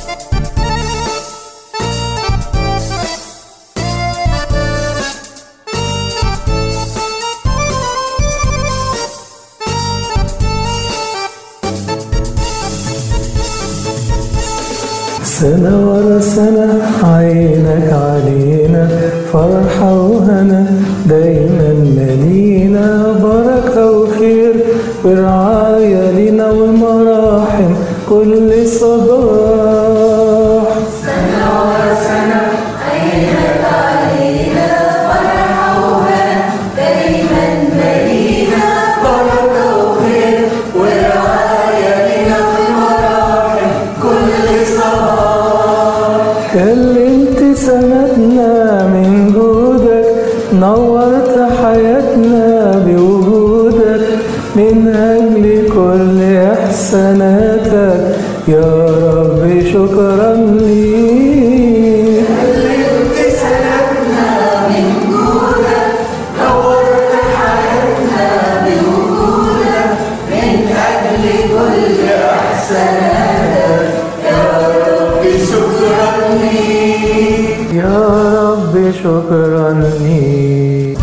سنة ورا سنة عينك علينا فرحة وهنا دايما ملينا بركة وخير ورعاية لينا ومراحم كل صباح سنة ورا سنة عينك علينا فرحة وهنا دايما ملينا بركة وخير ورعاية لنا ومراحم كل صباح كلمت سندنا من جودك نورت حياتنا بوجودك من أجل كل إحساناتك يا رب شكرا ليك كلمت سندنا من جودك نورت حياتنا بوجودك من أجل كل إحساناتك يا رب شكرا ليك يا رب شكرا ليك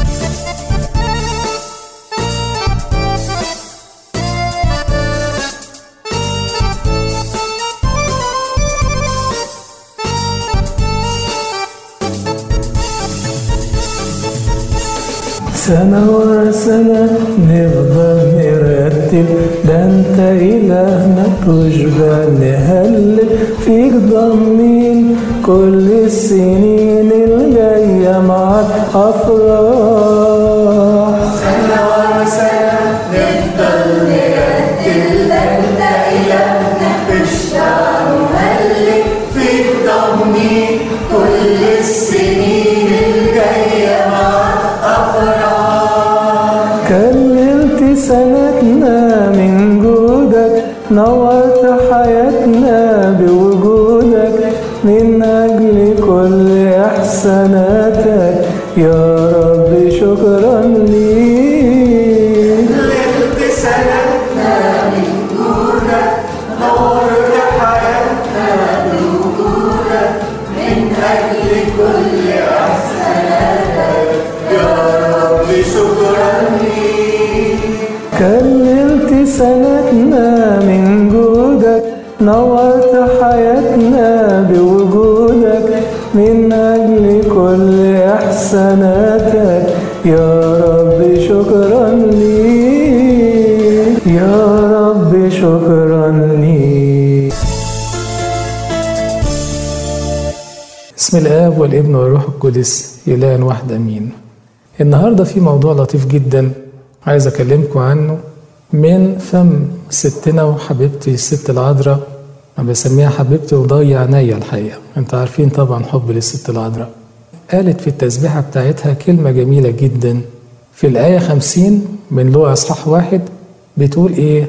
سنة ورا سنة نفضل نرتب ده انت إلهنا تشبع نهلل فيك ضامنين كل السنين الجاية معاك أفراح سنة ورا سنة نفضل نرتل لأنت إلهنا بشتاق نهلل فيك ضامنين كل السنين الجاية مع أفراح كللت سنتنا من جودك نورت حياتنا بوجودك من أجل كل إحساناتك يا رب شكرا ليك ليلة سنتنا من جودك نورت حياتنا بوجودك من أجل كل إحساناتك يا رب شكرا ليك كللت سنتنا من جودك نورت حياتنا بوجودك من أجل كل إحساناتك يا رب شكرا ليك يا رب شكرا ليك بسم الآب والابن والروح القدس إله واحد أمين النهاردة في موضوع لطيف جدا عايز أكلمكم عنه من فم ستنا وحبيبتي الست العذراء أنا بسميها حبيبتي وضيع عينيا الحقيقة أنت عارفين طبعا حب للست العذراء قالت في التسبيحة بتاعتها كلمة جميلة جدا في الآية خمسين من لوقا إصحاح واحد بتقول إيه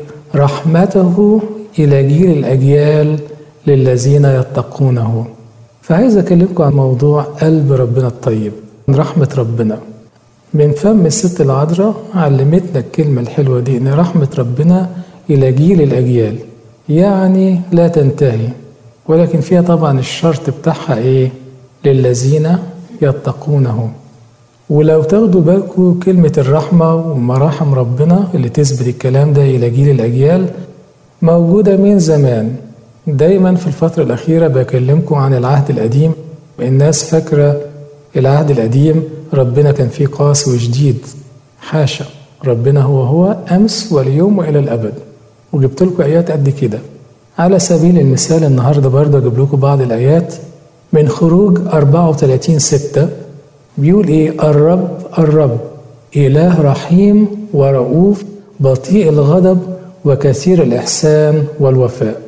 رحمته إلى جيل الأجيال للذين يتقونه فعايز أكلمكم عن موضوع قلب ربنا الطيب رحمة ربنا من فم الست العذراء علمتنا الكلمة الحلوة دي إن رحمة ربنا إلى جيل الأجيال يعني لا تنتهي ولكن فيها طبعا الشرط بتاعها إيه للذين يتقونه ولو تاخدوا بالكم كلمة الرحمة ومراحم ربنا اللي تثبت الكلام ده إلى جيل الأجيال موجودة من زمان دايما في الفترة الأخيرة بكلمكم عن العهد القديم الناس فاكرة العهد القديم ربنا كان فيه قاسي وشديد حاشا ربنا هو هو أمس واليوم وإلى الأبد وجبت لكم آيات قد كده على سبيل المثال النهاردة برضه أجيب لكم بعض الآيات من خروج 34 ستة بيقول إيه الرب الرب إله رحيم ورؤوف بطيء الغضب وكثير الإحسان والوفاء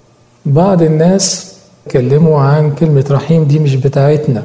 بعض الناس اتكلموا عن كلمة رحيم دي مش بتاعتنا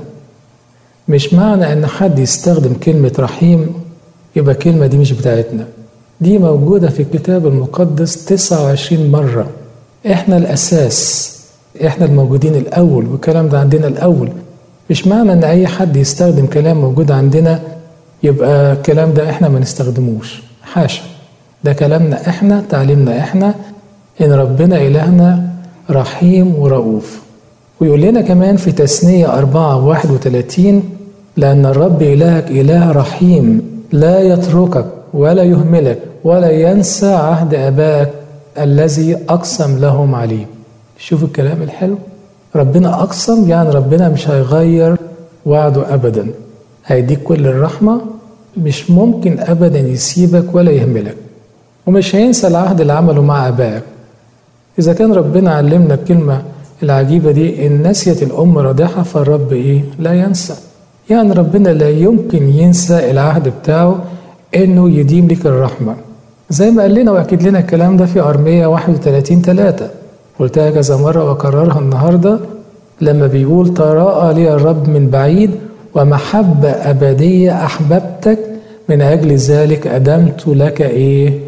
مش معنى ان حد يستخدم كلمة رحيم يبقى الكلمة دي مش بتاعتنا دي موجودة في الكتاب المقدس 29 مرة احنا الاساس احنا الموجودين الاول والكلام ده عندنا الاول مش معنى ان اي حد يستخدم كلام موجود عندنا يبقى الكلام ده احنا ما نستخدموش حاشا ده كلامنا احنا تعليمنا احنا ان ربنا الهنا رحيم ورؤوف ويقول لنا كمان في تثنية أربعة واحد وثلاثين لأن الرب إلهك إله رحيم لا يتركك ولا يهملك ولا ينسى عهد آبائك الذي أقسم لهم عليه شوف الكلام الحلو ربنا أقسم يعني ربنا مش هيغير وعده أبدا هيديك كل الرحمة مش ممكن أبدا يسيبك ولا يهملك ومش هينسى العهد اللي عمله مع آبائك إذا كان ربنا علمنا الكلمة العجيبة دي إن نسيت الأم رضيعها فالرب إيه؟ لا ينسى. يعني ربنا لا يمكن ينسى العهد بتاعه إنه يديم لك الرحمة. زي ما قال لنا وأكد لنا الكلام ده في أرمية 31 3 قلتها كذا مرة وأكررها النهاردة لما بيقول تراءى لي الرب من بعيد ومحبة أبدية أحببتك من أجل ذلك أدمت لك إيه؟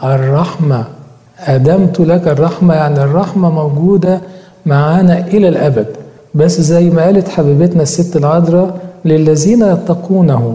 الرحمة أدمت لك الرحمة يعني الرحمة موجودة معانا إلى الأبد بس زي ما قالت حبيبتنا الست العذراء للذين يتقونه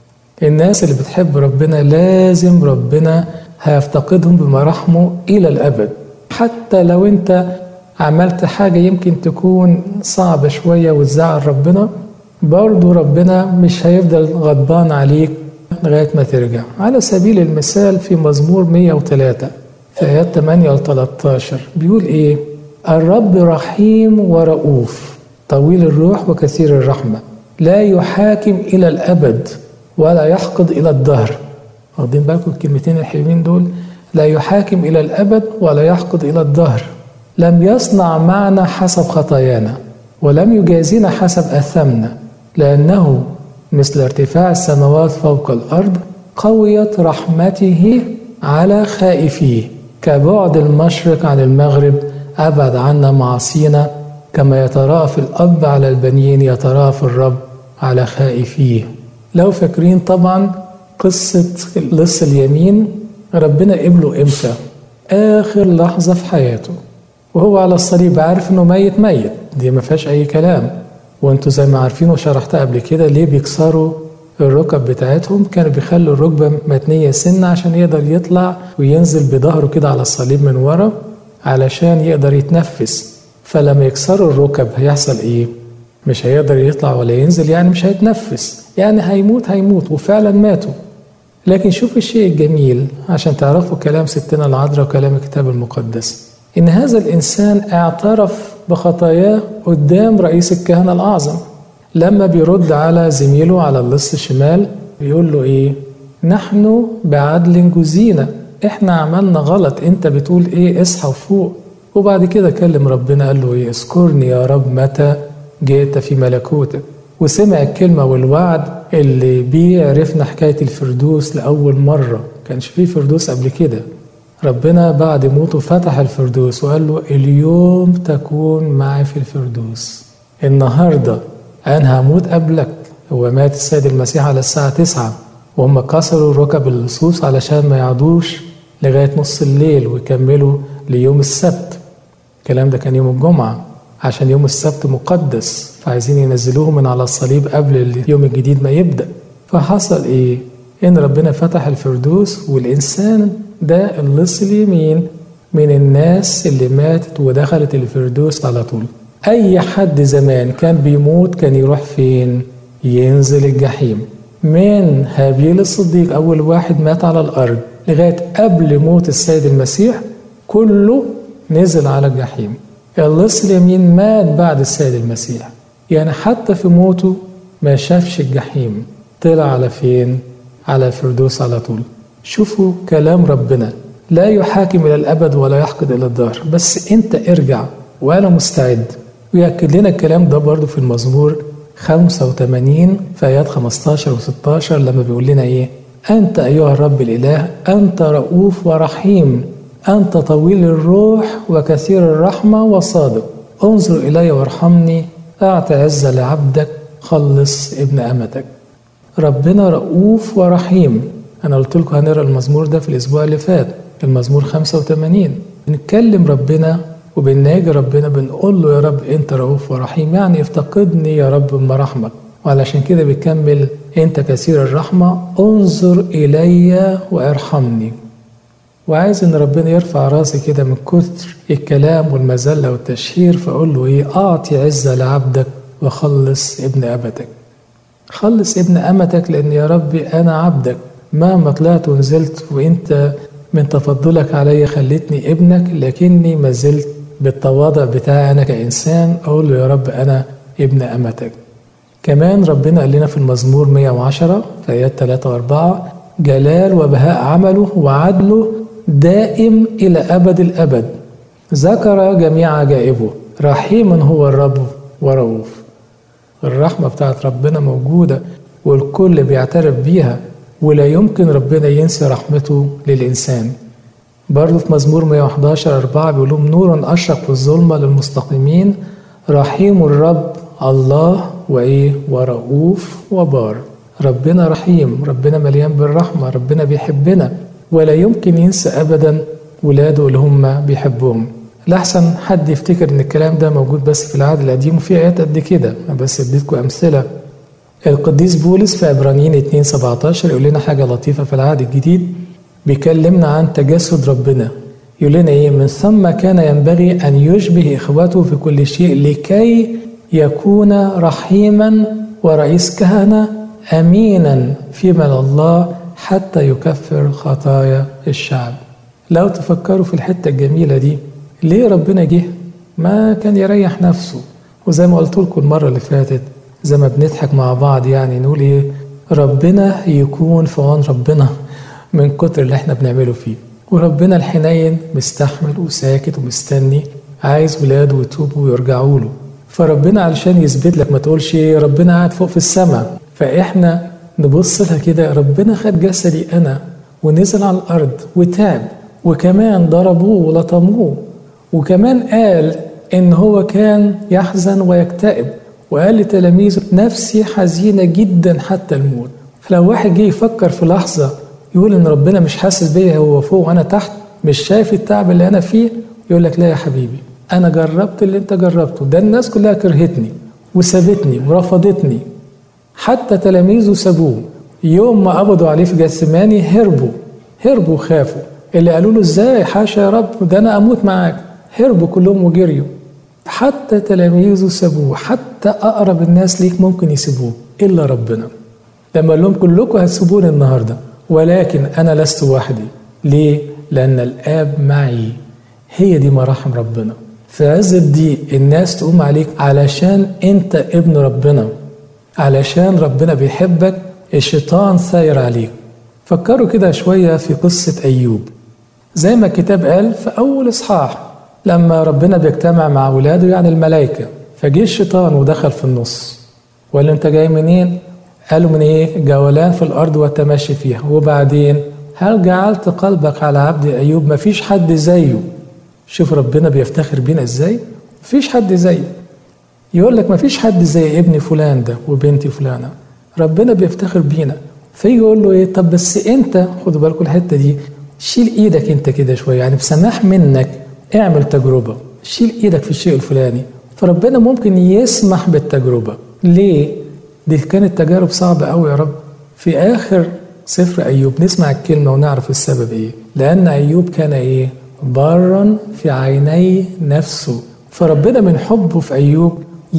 الناس اللي بتحب ربنا لازم ربنا هيفتقدهم بمراحمه إلى الأبد حتى لو أنت عملت حاجة يمكن تكون صعبة شوية وتزعل ربنا برضو ربنا مش هيفضل غضبان عليك لغاية ما ترجع على سبيل المثال في مزمور 103 في آيات 8 ل 13 بيقول إيه؟ الرب رحيم ورؤوف طويل الروح وكثير الرحمة لا يحاكم إلى الأبد ولا يحقد إلى الدهر واخدين بالكم الكلمتين الحلوين دول لا يحاكم إلى الأبد ولا يحقد إلى الدهر لم يصنع معنا حسب خطايانا ولم يجازينا حسب أثامنا لأنه مثل ارتفاع السماوات فوق الأرض قويت رحمته على خائفيه كبعد المشرق عن المغرب أبعد عنا معاصينا كما يتراءف الأب على البنين يتراءف الرب على خائفيه لو فاكرين طبعا قصة لص اليمين ربنا قبله إمتى آخر لحظة في حياته وهو على الصليب عارف إنه ميت ميت دي ما فيهاش أي كلام وانتوا زي ما عارفين وشرحتها قبل كده ليه بيكسروا الركب بتاعتهم كانوا بيخلوا الركبة متنية سنة عشان يقدر يطلع وينزل بظهره كده على الصليب من ورا علشان يقدر يتنفس فلما يكسروا الركب هيحصل ايه؟ مش هيقدر يطلع ولا ينزل يعني مش هيتنفس يعني هيموت هيموت وفعلا ماتوا لكن شوف الشيء الجميل عشان تعرفوا كلام ستنا العذراء وكلام الكتاب المقدس إن هذا الإنسان اعترف بخطاياه قدام رئيس الكهنة الأعظم لما بيرد على زميله على اللص الشمال بيقول له إيه نحن بعدل جزينا إحنا عملنا غلط أنت بتقول إيه اصحى وفوق وبعد كده كلم ربنا قال له إيه اذكرني يا رب متى جئت في ملكوتك وسمع الكلمة والوعد اللي بيه عرفنا حكاية الفردوس لأول مرة كانش فيه فردوس قبل كده ربنا بعد موته فتح الفردوس وقال له اليوم تكون معي في الفردوس النهاردة أنا هموت قبلك هو مات السيد المسيح على الساعة تسعة وهم كسروا ركب اللصوص علشان ما يعدوش لغاية نص الليل ويكملوا ليوم السبت الكلام ده كان يوم الجمعة عشان يوم السبت مقدس فعايزين ينزلوه من على الصليب قبل اليوم الجديد ما يبدأ فحصل ايه ان ربنا فتح الفردوس والانسان ده اللص اليمين من الناس اللي ماتت ودخلت الفردوس على طول اي حد زمان كان بيموت كان يروح فين ينزل الجحيم من هابيل الصديق اول واحد مات على الارض لغايه قبل موت السيد المسيح كله نزل على الجحيم اللص اليمين مات بعد السيد المسيح يعني حتى في موته ما شافش الجحيم طلع على فين على الفردوس على طول شوفوا كلام ربنا لا يحاكم إلى الأبد ولا يحقد إلى الدار بس أنت ارجع وأنا مستعد ويأكد لنا الكلام ده برضو في المزمور 85 في آيات 15 و 16 لما بيقول لنا إيه أنت أيها الرب الإله أنت رؤوف ورحيم أنت طويل الروح وكثير الرحمة وصادق انظر إلي وارحمني أعط عزة لعبدك خلص ابن أمتك ربنا رؤوف ورحيم أنا قلت لكم هنقرا المزمور ده في الأسبوع اللي فات المزمور 85 بنتكلم ربنا وبنناجي ربنا بنقول له يا رب أنت رؤوف ورحيم يعني افتقدني يا رب بمراحمك وعلشان كده بيكمل أنت كثير الرحمة انظر إلي وارحمني وعايز ان ربنا يرفع راسي كده من كتر الكلام والمذله والتشهير فاقول له ايه اعطي عزه لعبدك وخلص ابن ابتك خلص ابن امتك لان يا ربي انا عبدك مهما طلعت ونزلت وانت من تفضلك علي خليتني ابنك لكني ما زلت بالتواضع بتاعي انا كانسان اقول له يا رب انا ابن امتك كمان ربنا قال لنا في المزمور 110 في ايات 3 و4 جلال وبهاء عمله وعدله دائم الى ابد الابد ذكر جميع عجائبه رحيم هو الرب ورؤوف الرحمه بتاعت ربنا موجوده والكل بيعترف بيها ولا يمكن ربنا ينسي رحمته للإنسان برضه في مزمور 111 4 بيقول لهم نور أشرق في الظلمة للمستقيمين رحيم الرب الله وإيه ورؤوف وبار ربنا رحيم ربنا مليان بالرحمة ربنا بيحبنا ولا يمكن ينسى أبدا ولاده اللي هم بيحبهم لحسن حد يفتكر ان الكلام ده موجود بس في العهد القديم وفي ايات قد كده بس اديتكم امثله القديس بولس في عبرانيين 2 17 يقول لنا حاجة لطيفة في العهد الجديد بيكلمنا عن تجسد ربنا يقول لنا ايه من ثم كان ينبغي ان يشبه اخوته في كل شيء لكي يكون رحيما ورئيس كهنة امينا فيما الله حتى يكفر خطايا الشعب لو تفكروا في الحتة الجميلة دي ليه ربنا جه ما كان يريح نفسه وزي ما قلت لكم المرة اللي فاتت زي ما بنضحك مع بعض يعني نقول ايه ربنا يكون في عون ربنا من كتر اللي احنا بنعمله فيه وربنا الحنين مستحمل وساكت ومستني عايز ولاده يتوبوا ويرجعوا له فربنا علشان يثبت لك ما تقولش ايه ربنا قاعد فوق في السماء فاحنا نبص لها كده ربنا خد جسدي انا ونزل على الارض وتعب وكمان ضربوه ولطموه وكمان قال ان هو كان يحزن ويكتئب وقال لتلاميذه نفسي حزينه جدا حتى الموت فلو واحد جه يفكر في لحظه يقول ان ربنا مش حاسس بيا هو فوق وانا تحت مش شايف التعب اللي انا فيه يقول لك لا يا حبيبي انا جربت اللي انت جربته ده الناس كلها كرهتني وسابتني ورفضتني حتى تلاميذه سابوه يوم ما قبضوا عليه في جسماني هربوا هربوا وخافوا اللي قالوا له ازاي حاشا يا رب ده انا اموت معاك هربوا كلهم وجريوا حتى تلاميذه سابوه حتى اقرب الناس ليك ممكن يسيبوه الا ربنا لما قال لهم كلكم هتسيبوني النهارده ولكن انا لست وحدي ليه لان الاب معي هي دي مراحم ربنا في عز الضيق الناس تقوم عليك علشان انت ابن ربنا علشان ربنا بيحبك الشيطان ثاير عليك فكروا كده شويه في قصه ايوب زي ما الكتاب قال في اول اصحاح لما ربنا بيجتمع مع ولاده يعني الملائكة فجه الشيطان ودخل في النص وقال له انت جاي منين؟ قالوا من ايه؟ جولان في الارض والتمشي فيها وبعدين هل جعلت قلبك على عبد ايوب مفيش حد زيه شوف ربنا بيفتخر بينا ازاي مفيش حد زيه يقول لك مفيش حد زي ابن فلان ده وبنتي فلانه ربنا بيفتخر بينا فيجي يقول له ايه طب بس انت خدوا بالكم الحته دي شيل ايدك انت كده شويه يعني بسماح منك اعمل تجربه شيل ايدك في الشيء الفلاني فربنا ممكن يسمح بالتجربه ليه دي كانت تجارب صعبه قوي يا رب في اخر سفر ايوب نسمع الكلمه ونعرف السبب ايه لان ايوب كان ايه برا في عيني نفسه فربنا من حبه في ايوب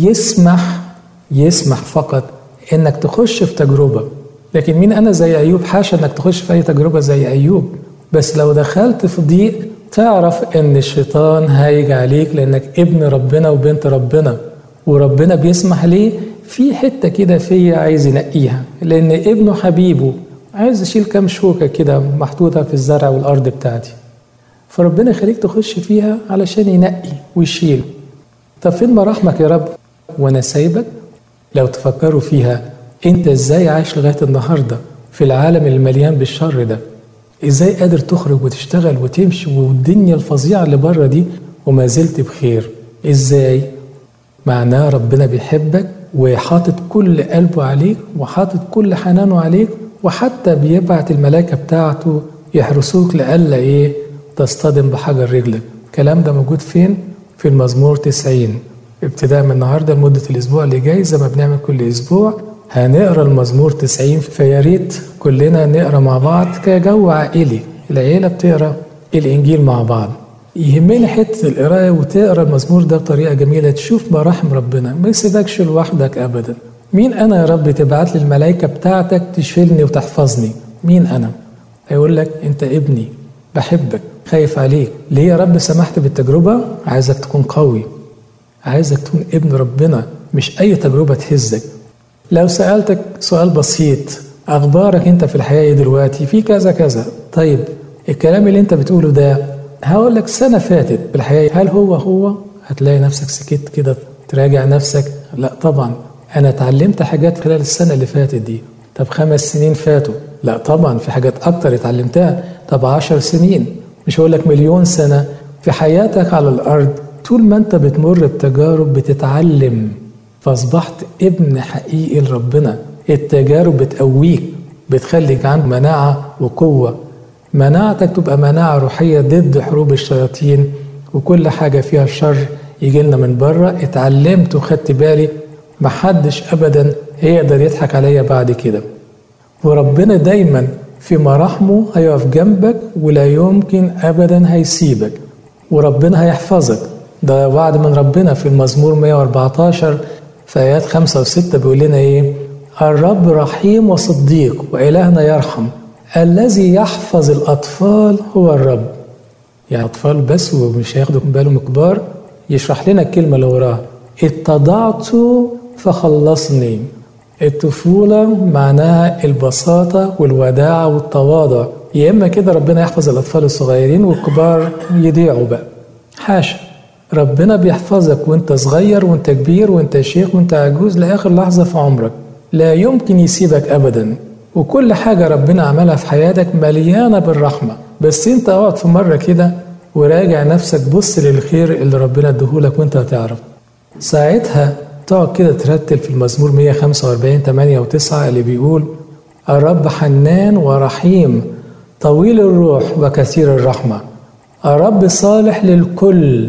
يسمح يسمح فقط انك تخش في تجربه لكن مين انا زي ايوب حاشا انك تخش في اي تجربه زي ايوب بس لو دخلت في ضيق تعرف ان الشيطان هيجي عليك لانك ابن ربنا وبنت ربنا وربنا بيسمح ليه في حته كده فيا عايز ينقيها لان ابنه حبيبه عايز اشيل كام شوكه كده محطوطه في الزرع والارض بتاعتي فربنا يخليك تخش فيها علشان ينقي ويشيل طب فين مراحمك يا رب وانا سايبك لو تفكروا فيها انت ازاي عايش لغايه النهارده في العالم المليان بالشر ده ازاي قادر تخرج وتشتغل وتمشي والدنيا الفظيعه اللي بره دي وما زلت بخير ازاي معناه ربنا بيحبك وحاطط كل قلبه عليك وحاطط كل حنانه عليك وحتى بيبعت الملائكه بتاعته يحرسوك لألا ايه تصطدم بحجر رجلك الكلام ده موجود فين في المزمور 90 ابتداء من النهارده لمده الاسبوع اللي جاي زي ما بنعمل كل اسبوع هنقرا المزمور 90 فيا ريت كلنا نقرا مع بعض كجو عائلي العيله بتقرا الإنجيل مع بعض يهمني حتة القراية وتقرا المزمور ده بطريقة جميلة تشوف مراحم ربنا ما يسيبكش لوحدك أبدا مين أنا يا رب تبعت لي الملائكة بتاعتك تشيلني وتحفظني مين أنا هيقول لك أنت ابني بحبك خايف عليك ليه يا رب سمحت بالتجربة عايزك تكون قوي عايزك تكون ابن ربنا مش أي تجربة تهزك لو سألتك سؤال بسيط أخبارك أنت في الحياة إيه دلوقتي في كذا كذا طيب الكلام اللي أنت بتقوله ده هقول لك سنة فاتت بالحياة هل هو هو هتلاقي نفسك سكت كده تراجع نفسك لا طبعا أنا اتعلمت حاجات خلال السنة اللي فاتت دي طب خمس سنين فاتوا لا طبعا في حاجات أكتر اتعلمتها طب عشر سنين مش هقول لك مليون سنة في حياتك على الأرض طول ما أنت بتمر بتجارب بتتعلم فأصبحت ابن حقيقي لربنا التجارب بتقويك بتخليك عندك مناعة وقوة مناعتك تبقى مناعة روحية ضد حروب الشياطين وكل حاجة فيها شر يجي لنا من بره اتعلمت وخدت بالي محدش أبدا هيقدر يضحك عليا بعد كده وربنا دايما في مراحمه هيقف جنبك ولا يمكن أبدا هيسيبك وربنا هيحفظك ده وعد من ربنا في المزمور 114 في آيات 5 و6 بيقول لنا إيه الرب رحيم وصديق وإلهنا يرحم الذي يحفظ الأطفال هو الرب يعني أطفال بس ومش هياخدوا بالهم كبار يشرح لنا الكلمة اللي وراها اتضعت فخلصني الطفولة معناها البساطة والوداعة والتواضع يا إما كده ربنا يحفظ الأطفال الصغيرين والكبار يضيعوا بقى حاشا ربنا بيحفظك وانت صغير وانت كبير وانت شيخ وانت عجوز لآخر لحظة في عمرك لا يمكن يسيبك أبدا وكل حاجة ربنا عملها في حياتك مليانة بالرحمة بس انت اقعد في مرة كده وراجع نفسك بص للخير اللي ربنا اديهولك وانت هتعرف ساعتها تقعد كده ترتل في المزمور 145 8 و9 اللي بيقول الرب حنان ورحيم طويل الروح وكثير الرحمة الرب صالح للكل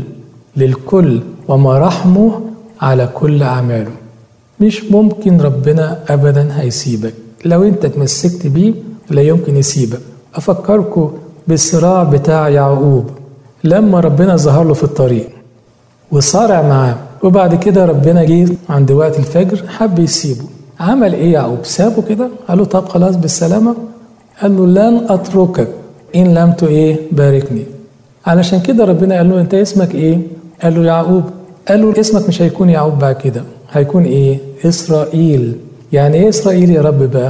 للكل ومراحمه على كل أعماله مش ممكن ربنا أبدا هيسيبك لو انت اتمسكت بيه لا يمكن يسيبك افكركم بالصراع بتاع يعقوب لما ربنا ظهر له في الطريق وصارع معاه وبعد كده ربنا جه عند وقت الفجر حب يسيبه عمل ايه يعقوب سابه كده قال له طب خلاص بالسلامه قال له لن اتركك ان لم ايه باركني علشان كده ربنا قال له انت اسمك ايه قال له يعقوب قال له اسمك مش هيكون يعقوب بعد كده هيكون ايه اسرائيل يعني ايه اسرائيل يا رب بقى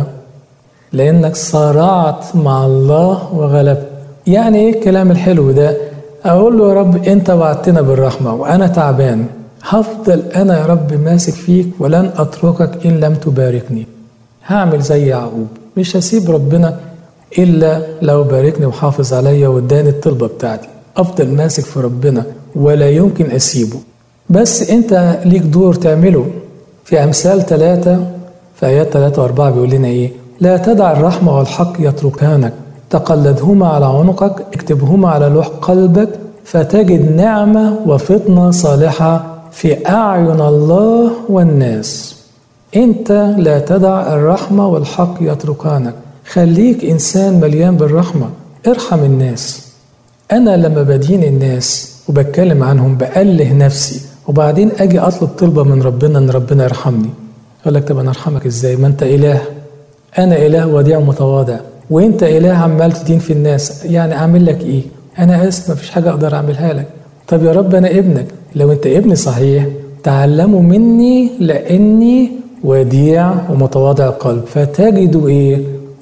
لانك صارعت مع الله وغلبت يعني ايه الكلام الحلو ده اقول له يا رب انت وعدتنا بالرحمه وانا تعبان هفضل انا يا رب ماسك فيك ولن اتركك ان لم تباركني هعمل زي يعقوب مش هسيب ربنا الا لو باركني وحافظ عليا واداني الطلبه بتاعتي افضل ماسك في ربنا ولا يمكن اسيبه بس انت ليك دور تعمله في امثال ثلاثه في آيات 3 و4 بيقول لنا إيه؟ لا تدع الرحمة والحق يتركانك تقلدهما على عنقك اكتبهما على لوح قلبك فتجد نعمة وفطنة صالحة في أعين الله والناس أنت لا تدع الرحمة والحق يتركانك خليك إنسان مليان بالرحمة ارحم الناس أنا لما بدين الناس وبتكلم عنهم بأله نفسي وبعدين أجي أطلب طلبة من ربنا إن ربنا يرحمني يقول لك طب انا ارحمك ازاي ما انت اله انا اله وديع متواضع وانت اله عمال تدين في الناس يعني اعمل لك ايه انا اسف ما فيش حاجه اقدر اعملها لك طب يا رب انا ابنك لو انت ابني صحيح تعلموا مني لاني وديع ومتواضع القلب فتجدوا ايه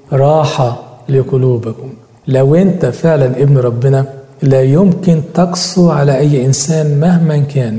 راحه لقلوبكم لو انت فعلا ابن ربنا لا يمكن تقسو على اي انسان مهما كان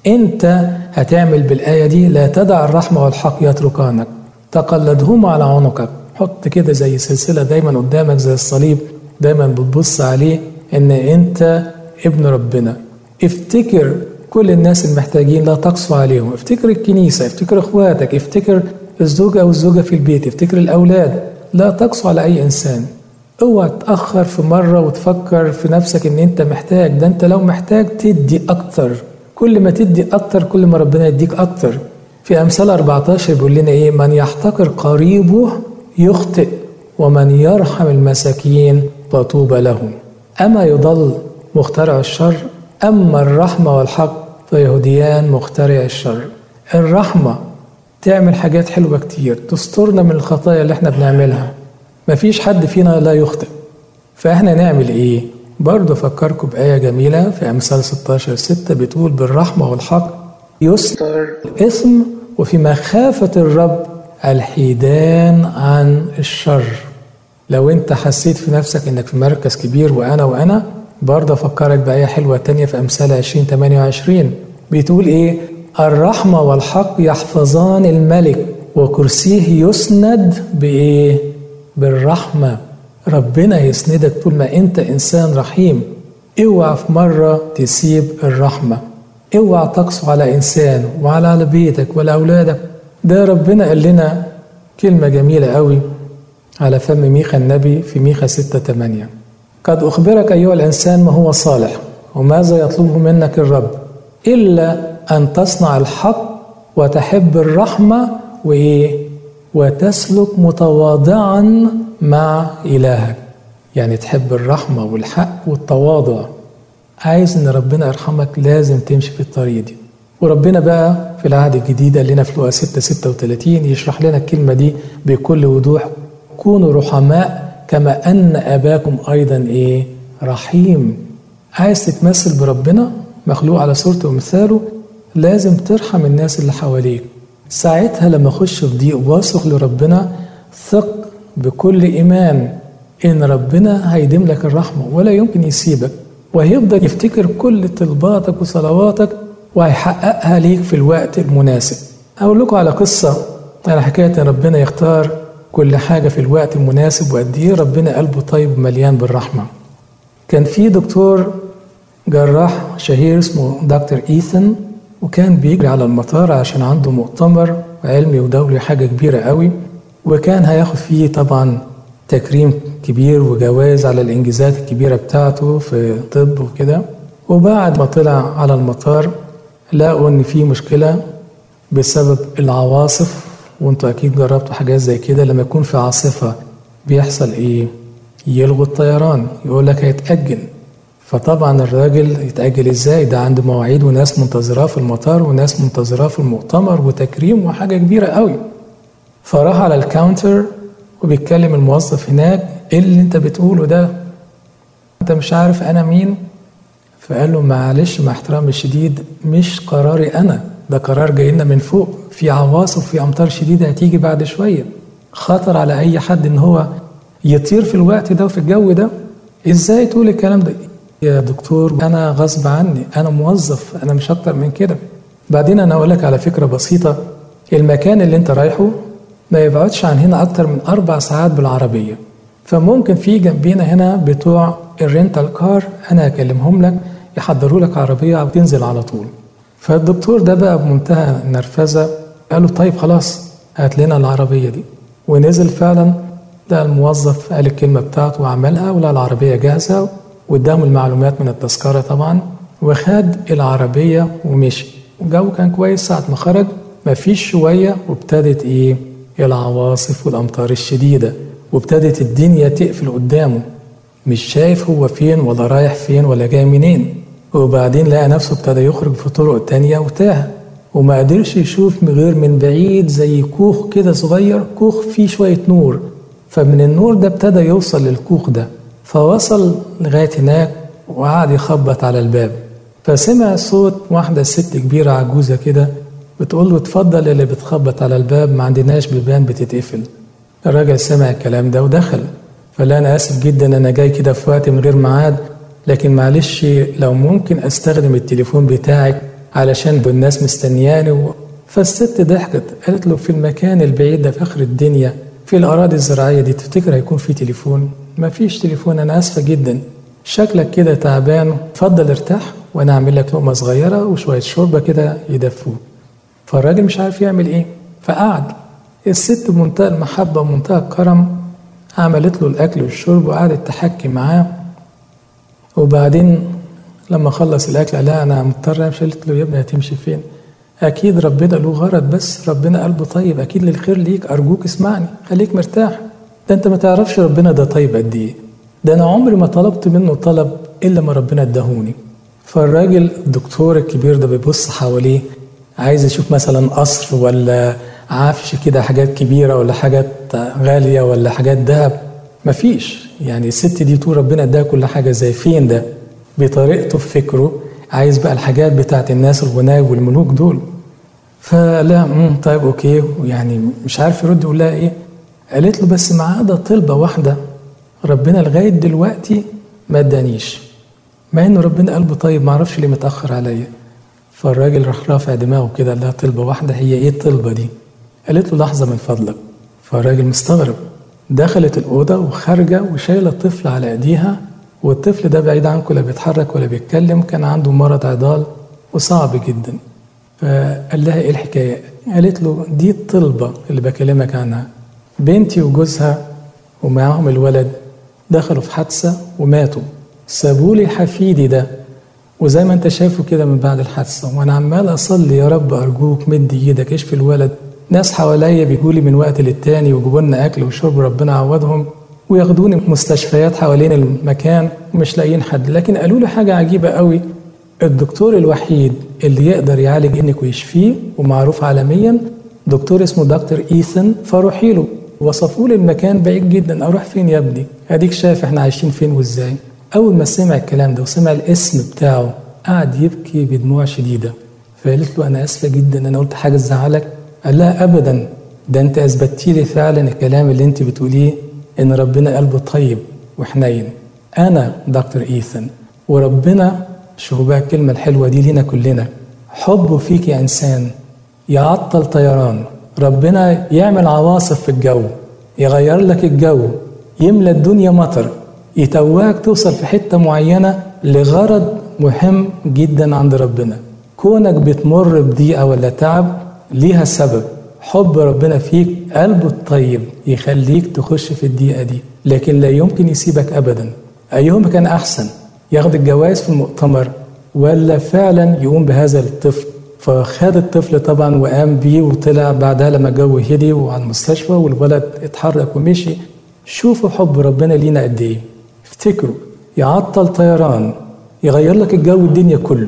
انت هتعمل بالآية دي لا تدع الرحمة والحق يتركانك تقلدهما على عنقك حط كده زي سلسلة دايما قدامك زي الصليب دايما بتبص عليه ان انت ابن ربنا افتكر كل الناس المحتاجين لا تقسو عليهم افتكر الكنيسة افتكر اخواتك افتكر الزوجة او الزوجة في البيت افتكر الاولاد لا تقسو على اي انسان اوعى تأخر في مرة وتفكر في نفسك ان انت محتاج ده انت لو محتاج تدي اكتر كل ما تدي أكتر كل ما ربنا يديك أكتر في أمثال 14 بيقول لنا إيه من يحتقر قريبه يخطئ ومن يرحم المساكين فطوبى له أما يضل مخترع الشر أما الرحمة والحق فيهوديان مخترع الشر الرحمة تعمل حاجات حلوة كتير تسترنا من الخطايا اللي احنا بنعملها مفيش حد فينا لا يخطئ فاحنا نعمل ايه برضه افكركم بآية جميلة في أمثال 16 6 بتقول بالرحمة والحق يستر الإثم وفي مخافة الرب الحيدان عن الشر لو انت حسيت في نفسك انك في مركز كبير وانا وانا برضه افكرك بآية حلوة تانية في أمثال 20 28 بتقول ايه الرحمة والحق يحفظان الملك وكرسيه يسند بإيه بالرحمة ربنا يسندك طول ما انت انسان رحيم اوعى في مرة تسيب الرحمة اوعى تقسو على انسان وعلى على بيتك ولا اولادك ده ربنا قال لنا كلمة جميلة قوي على فم ميخا النبي في ميخا 6 8 قد أخبرك أيها الإنسان ما هو صالح وماذا يطلبه منك الرب إلا أن تصنع الحق وتحب الرحمة وإيه وتسلك متواضعا مع إلهك يعني تحب الرحمة والحق والتواضع عايز ان ربنا يرحمك لازم تمشي في الطريق دي وربنا بقى في العهد الجديد قال لنا في لقا 6 36 يشرح لنا الكلمه دي بكل وضوح كونوا رحماء كما ان اباكم ايضا ايه رحيم عايز تتمثل بربنا مخلوق على صورته ومثاله لازم ترحم الناس اللي حواليك ساعتها لما اخش في ضيق واثق لربنا ثق بكل ايمان ان ربنا هيديم لك الرحمه ولا يمكن يسيبك وهيفضل يفتكر كل طلباتك وصلواتك وهيحققها ليك في الوقت المناسب أقول لكم على قصة على حكاية إن ربنا يختار كل حاجة في الوقت المناسب وقد إيه ربنا قلبه طيب ومليان بالرحمة كان في دكتور جراح شهير اسمه دكتور إيثن وكان بيجري على المطار عشان عنده مؤتمر علمي ودولي حاجة كبيرة قوي وكان هياخد فيه طبعا تكريم كبير وجوائز على الإنجازات الكبيرة بتاعته في الطب وكده وبعد ما طلع على المطار لقوا إن في مشكلة بسبب العواصف وانتوا أكيد جربتوا حاجات زي كده لما يكون في عاصفة بيحصل إيه؟ يلغوا الطيران يقول لك هيتأجل فطبعا الراجل يتأجل ازاي ده عنده مواعيد وناس منتظراه في المطار وناس منتظراه في المؤتمر وتكريم وحاجة كبيرة قوي فراح على الكاونتر وبيتكلم الموظف هناك ايه اللي انت بتقوله ده انت مش عارف انا مين فقال له معلش مع احترامي الشديد مش قراري انا ده قرار جاي لنا من فوق في عواصف في امطار شديده هتيجي بعد شويه خطر على اي حد ان هو يطير في الوقت ده وفي الجو ده ازاي تقول الكلام ده يا دكتور انا غصب عني انا موظف انا مش اكتر من كده بعدين انا اقول لك على فكره بسيطه المكان اللي انت رايحه ما يبعدش عن هنا أكتر من أربع ساعات بالعربية فممكن في جنبينا هنا بتوع الرينتال كار أنا هكلمهم لك يحضروا لك عربية أو تنزل على طول فالدكتور ده بقى بمنتهى النرفزة قال له طيب خلاص هات لنا العربية دي ونزل فعلا ده الموظف قال الكلمة بتاعته وعملها ولا العربية جاهزة واداهم المعلومات من التذكرة طبعا وخد العربية ومشي والجو كان كويس ساعة ما خرج مفيش شوية وابتدت إيه العواصف والأمطار الشديدة وابتدت الدنيا تقفل قدامه مش شايف هو فين ولا رايح فين ولا جاي منين وبعدين لقى نفسه ابتدى يخرج في طرق تانية وتاه وما قدرش يشوف من غير من بعيد زي كوخ كده صغير كوخ فيه شوية نور فمن النور ده ابتدى يوصل للكوخ ده فوصل لغاية هناك وقعد يخبط على الباب فسمع صوت واحدة ست كبيرة عجوزة كده بتقول له اتفضل اللي بتخبط على الباب ما عندناش بيبان بتتقفل الراجل سمع الكلام ده ودخل فقال انا اسف جدا انا جاي كده في وقت من غير ميعاد لكن معلش لو ممكن استخدم التليفون بتاعك علشان الناس مستنياني و... فالست ضحكت قالت له في المكان البعيد ده في اخر الدنيا في الاراضي الزراعيه دي تفتكر هيكون في تليفون ما فيش تليفون انا اسفه جدا شكلك كده تعبان اتفضل ارتاح وانا اعمل لك لقمه صغيره وشويه شوربه كده يدفوك فالراجل مش عارف يعمل ايه فقعد الست بمنتهى المحبه ومنتهى الكرم عملت له الاكل والشرب وقعدت تحكي معاه وبعدين لما خلص الاكل قال لها انا مضطر امشي قالت له يا ابني هتمشي فين اكيد ربنا له غرض بس ربنا قلبه طيب اكيد للخير ليك ارجوك اسمعني خليك مرتاح ده انت ما تعرفش ربنا ده طيب قد ايه ده انا عمري ما طلبت منه طلب الا ما ربنا اداهوني فالراجل الدكتور الكبير ده بيبص حواليه عايز يشوف مثلا قصر ولا عفش كده حاجات كبيرة ولا حاجات غالية ولا حاجات ذهب مفيش يعني الست دي تقول ربنا اداها كل حاجة زي فين ده بطريقته في فكره عايز بقى الحاجات بتاعت الناس الغناء والملوك دول فلا مم طيب اوكي يعني مش عارف يرد يقول لها ايه قالت له بس ما عدا طلبة واحدة ربنا لغاية دلوقتي ما ادانيش مع انه ربنا قلبه طيب ما اعرفش ليه متأخر عليا فالراجل راح رافع دماغه كده قال لها طلبة واحدة هي ايه الطلبة دي قالت له لحظة من فضلك فالراجل مستغرب دخلت الأوضة وخارجة وشايلة الطفل على إيديها والطفل ده بعيد عنكم لا بيتحرك ولا بيتكلم كان عنده مرض عضال وصعب جدا فقال لها ايه الحكاية قالت له دي الطلبة اللي بكلمك عنها بنتي وجوزها ومعاهم الولد دخلوا في حادثة وماتوا سابوا لي حفيدي ده وزي ما انت شايفه كده من بعد الحادثة وانا عمال اصلي يا رب ارجوك مد ايدك اشفي الولد ناس حواليا بيجوا لي من وقت للتاني ويجيبوا لنا اكل وشرب ربنا يعوضهم وياخدوني مستشفيات حوالين المكان ومش لاقيين حد لكن قالوا لي حاجة عجيبة قوي الدكتور الوحيد اللي يقدر يعالج ابنك ويشفيه ومعروف عالميا دكتور اسمه دكتور ايثن فروحي له وصفوا لي المكان بعيد جدا اروح فين يا ابني اديك شايف احنا عايشين فين وازاي اول ما سمع الكلام ده وسمع الاسم بتاعه قعد يبكي بدموع شديده فقالت له انا اسفه جدا انا قلت حاجه تزعلك قال لها ابدا ده انت اثبتتي لي فعلا الكلام اللي انت بتقوليه ان ربنا قلبه طيب وحنين انا دكتور ايثن وربنا شوفوا بقى الكلمه الحلوه دي لينا كلنا حبه فيك يا انسان يعطل طيران ربنا يعمل عواصف في الجو يغير لك الجو يملى الدنيا مطر يتوهك توصل في حتة معينة لغرض مهم جدا عند ربنا كونك بتمر بضيقة ولا تعب ليها سبب حب ربنا فيك قلبه الطيب يخليك تخش في الضيقة دي لكن لا يمكن يسيبك أبدا أيهما كان أحسن ياخد الجوائز في المؤتمر ولا فعلا يقوم بهذا الطفل فخد الطفل طبعا وقام بيه وطلع بعدها لما الجو هدي وعلى المستشفى والولد اتحرك ومشي شوفوا حب ربنا لينا قد ايه افتكروا يعطل طيران يغير لك الجو الدنيا كله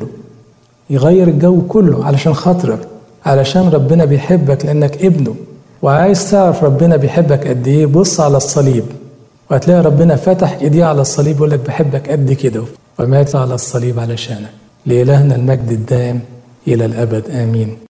يغير الجو كله علشان خاطرك علشان ربنا بيحبك لانك ابنه وعايز تعرف ربنا بيحبك قد ايه بص على الصليب وهتلاقي ربنا فتح ايديه على الصليب ويقول لك بحبك قد كده ومات على الصليب علشانك لإلهنا المجد الدائم إلى الأبد آمين